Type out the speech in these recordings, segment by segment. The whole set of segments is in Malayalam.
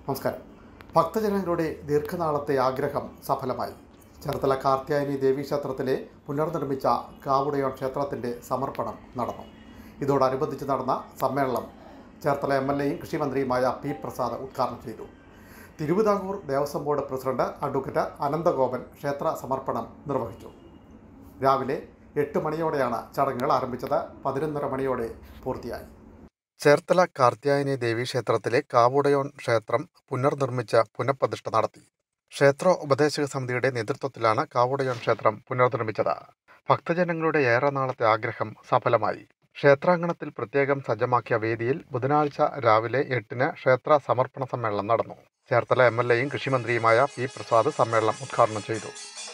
നമസ്കാരം ഭക്തജനങ്ങളുടെ ദീർഘനാളത്തെ ആഗ്രഹം സഫലമായി ചേർത്തല കാർത്യായനി ദേവീക്ഷേത്രത്തിലെ പുനർനിർമ്മിച്ച കാവുടയോൺ ക്ഷേത്രത്തിൻ്റെ സമർപ്പണം നടന്നു ഇതോടനുബന്ധിച്ച് നടന്ന സമ്മേളനം ചേർത്തല എം എൽ എയും കൃഷിമന്ത്രിയുമായ പി പ്രസാദ് ഉദ്ഘാടനം ചെയ്തു Thiruvithamkoor Devaswom board president advocate Ananthagopan ക്ഷേത്ര സമർപ്പണം നിർവഹിച്ചു രാവിലെ എട്ട് മണിയോടെയാണ് ചടങ്ങുകൾ ആരംഭിച്ചത് പതിനൊന്നര മണിയോടെ പൂർത്തിയായി ചേർത്തല കാർത്യായനി ദേവീക്ഷേത്രത്തിലെ കാവുടയോൺ ക്ഷേത്രം പുനർനിർമ്മിച്ച പുനഃപ്രതിഷ്ഠ നടത്തി ക്ഷേത്ര ഉപദേശക സമിതിയുടെ നേതൃത്വത്തിലാണ് കാവുടയോൺ ക്ഷേത്രം പുനർനിർമ്മിച്ചത് ഭക്തജനങ്ങളുടെ ഏറെ നാളത്തെ ആഗ്രഹം സഫലമായി ക്ഷേത്രാങ്കണത്തിൽ പ്രത്യേകം സജ്ജമാക്കിയ വേദിയിൽ ബുധനാഴ്ച രാവിലെ എട്ടിന് ക്ഷേത്ര സമർപ്പണ സമ്മേളനം നടന്നു ചേർത്തല എം എൽ എയും കൃഷിമന്ത്രിയുമായ പി പ്രസാദ് സമ്മേളനം ഉദ്ഘാടനം ചെയ്തു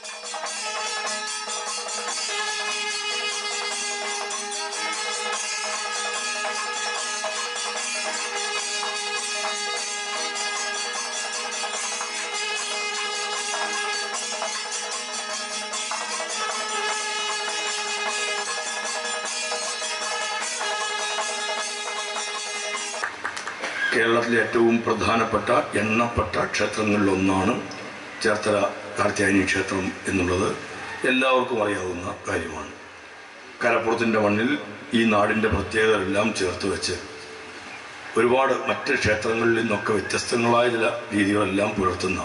കേരളത്തിലെ ഏറ്റവും പ്രധാനപ്പെട്ട എണ്ണപ്പെട്ട ക്ഷേത്രങ്ങളിലൊന്നാണ് ചേർത്തല കാർത്യായനി ക്ഷേത്രം എന്നുള്ളത് എല്ലാവർക്കും അറിയാവുന്ന കാര്യമാണ് കരപ്പുറത്തിൻ്റെ മണ്ണിൽ ഈ നാടിൻ്റെ പ്രത്യേകതകളെല്ലാം ചേർത്ത് വെച്ച് ഒരുപാട് മറ്റ് ക്ഷേത്രങ്ങളിൽ നിന്നൊക്കെ വ്യത്യസ്തങ്ങളായ ചില രീതികളെല്ലാം പുലർത്തുന്ന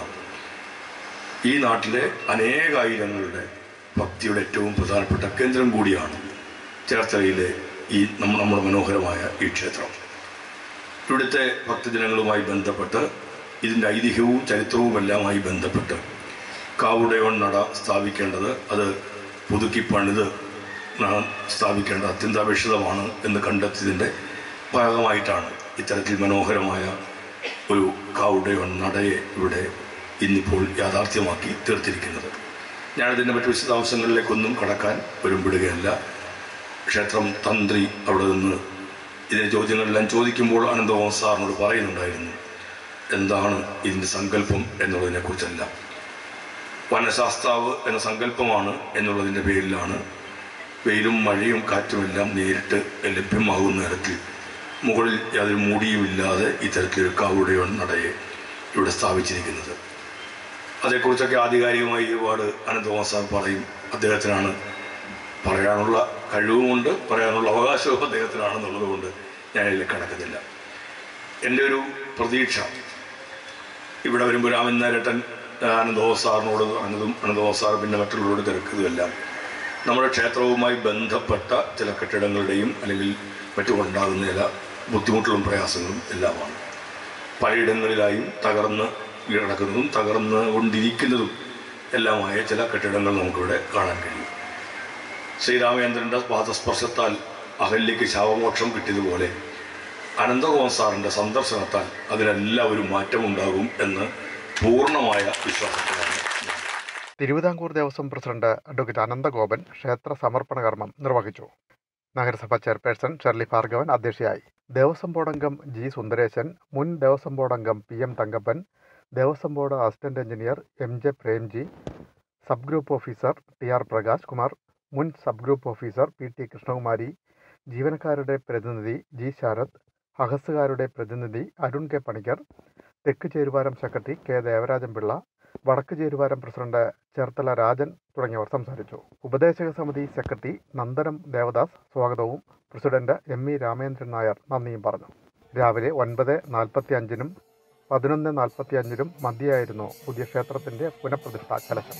ഈ നാട്ടിലെ അനേകായിരങ്ങളുടെ ഭക്തിയുടെ ഏറ്റവും പ്രധാനപ്പെട്ട കേന്ദ്രം കൂടിയാണ് ചേർത്തലയിലെ ഈ നമ്മ- നമ്മുടെ മനോഹരമായ ഈ ക്ഷേത്രം ഇവിടുത്തെ ഭക്തജനങ്ങളുമായി ബന്ധപ്പെട്ട് ഇതിൻ്റെ ഐതിഹ്യവും ചരിത്രവുമെല്ലാമായി ബന്ധപ്പെട്ട് കാവുടയോൺ നട സ്ഥാപിക്കേണ്ടത് അത് പുതുക്കി പണിത് ന- സ്ഥാപിക്കേണ്ടത് അത്യന്താപേക്ഷിതമാണ് എന്ന് കണ്ടെത്തിയതിൻ്റെ ഭാഗമായിട്ടാണ് ഇത്തരത്തിൽ മനോഹരമായ ഒരു കാവുടയോൺ നടയെ ഇവിടെ ഇന്നിപ്പോൾ യാഥാർത്ഥ്യമാക്കി തീർത്തിരിക്കുന്നത് ഞാനിതിൻ്റെ മറ്റു വിശദാംശങ്ങളിലേക്കൊന്നും കടക്കാൻ വരുമ്പിടുകയല്ല ക്ഷേത്രം തന്ത്രി അവിടെ നിന്ന് ഇതിന്റെ ചോദ്യങ്ങളെല്ലാം ചോദിക്കുമ്പോൾ അനന്തകുമാർ സാറിനോട് പറയുന്നുണ്ടായിരുന്നു എന്താണ് ഇതിന്റെ സങ്കല്പം എന്നുള്ളതിനെ കുറിച്ചെല്ലാം വനശാസ്താവ് എന്ന സങ്കല്പമാണ് എന്നുള്ളതിന്റെ പേരിലാണ് വെയിലും മഴയും കാറ്റുമെല്ലാം നേരിട്ട് ലഭ്യമാകുന്ന തരത്തിൽ മുകളിൽ യാതൊരു മൂടിയുമില്ലാതെ ഇത്തരത്തിലൊരു കാവുടയോ നടയെ ഇവിടെ സ്ഥാപിച്ചിരിക്കുന്നത് അതേക്കുറിച്ചൊക്കെ ആധികാരികമായി ഒരുപാട് അനന്തകുമാർ സാർ പറയും അദ്ദേഹത്തിനാണ് പറയാനുള്ള കഴിവുമുണ്ട് പറയാനുള്ള അവകാശവും അദ്ദേഹത്തിനാണെന്നുള്ളത് കൊണ്ട് ഞാൻ ഇതിൽ കടക്കുന്നില്ല എൻ്റെ ഒരു പ്രതീക്ഷ ഇവിടെ വരുമ്പോൾ രാമൻ നാരട്ടൻ അനന്തോ സാറിനോട് അനന്തും അനന്തോ സാർ പിന്നെ മറ്റുള്ളവരോട് തിരക്കുന്നതെല്ലാം നമ്മുടെ ക്ഷേത്രവുമായി ബന്ധപ്പെട്ട ചില കെട്ടിടങ്ങളുടെയും അല്ലെങ്കിൽ മറ്റുമുണ്ടാകുന്ന ചില ബുദ്ധിമുട്ടുകളും പ്രയാസങ്ങളും എല്ലാമാണ് പലയിടങ്ങളിലായും തകർന്ന് കിടക്കുന്നതും തകർന്ന് കൊണ്ടിരിക്കുന്നതും എല്ലാമായ ചില കെട്ടിടങ്ങൾ നമുക്കിവിടെ കാണാൻ കഴിയും ശ്രീരാമചന്ദ്രന്റെ പാദസ്പർശത്താൽ അഹല്യയ്ക്ക് ശാവമോക്ഷം കിട്ടിയതുപോലെ അനന്തകുമാർ സാറിന്റെ സന്ദർശനത്താൽ അതിനെല്ലാം ഒരു മാറ്റമുണ്ടാകും എന്ന് പൂർണ്ണമായ വിശ്വാസത്തിലാണ് ഞാൻ. തിരുവിതാംകൂർ ദേവസ്വം പ്രസിഡന്റ് അഡ്വക്കേറ്റ് അനന്തഗോപൻ ക്ഷേത്ര സമർപ്പണ കർമ്മം നിർവഹിച്ചു നഗരസഭ ചെയർപേഴ്സൺ ഷെർലി ഭാർഗവൻ അധ്യക്ഷയായി ദേവസ്വം ബോർഡ് അംഗം ജി സുന്ദരേശൻ മുൻ ദേവസ്വം ബോർഡ് അംഗം P M Thankappan Devaswom board assistant engineer M J Premji sub group officer T R Prakash Kumar മുൻ sub group officer P T Krishnakumari ജീവനക്കാരുടെ പ്രതിനിധി ജി ശരത് അഹസുകാരുടെ പ്രതിനിധി അരുൺ കെ പണിക്കർ തെക്ക് ചേരുവാരം സെക്രട്ടറി കെ ദേവരാജൻ പിള്ള വടക്ക് ചേരുവാരം പ്രസിഡന്റ് ചേർത്തല രാജൻ തുടങ്ങിയവർ സംസാരിച്ചു ഉപദേശക സമിതി സെക്രട്ടറി നന്ദനം ദേവദാസ് സ്വാഗതവും president M E Ramendran Nair നന്ദിയും പറഞ്ഞു രാവിലെ ഒൻപത് നാൽപ്പത്തി അഞ്ചിനും പതിനൊന്ന് നാൽപ്പത്തി അഞ്ചിനും മധ്യയായിരുന്നു പുതിയ ക്ഷേത്രത്തിന്റെ പുനഃപ്രതിഷ്ഠാ കലശം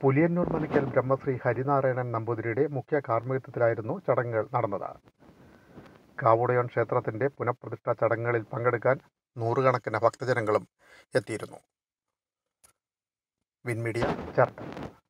പുലിയന്നൂർ മനക്കൽ ബ്രഹ്മശ്രീ ഹരിനാരായണൻ നമ്പൂതിരിയുടെ മുഖ്യ കാർമ്മികത്വത്തിലായിരുന്നു ചടങ്ങുകൾ നടന്നത് കാവുടയോൺ ക്ഷേത്രത്തിന്റെ പുനഃപ്രതിഷ്ഠാ ചടങ്ങുകളിൽ പങ്കെടുക്കാൻ നൂറുകണക്കിന് ഭക്തജനങ്ങളും എത്തിയിരുന്നു വിൻമീഡിയ ചേർത്തല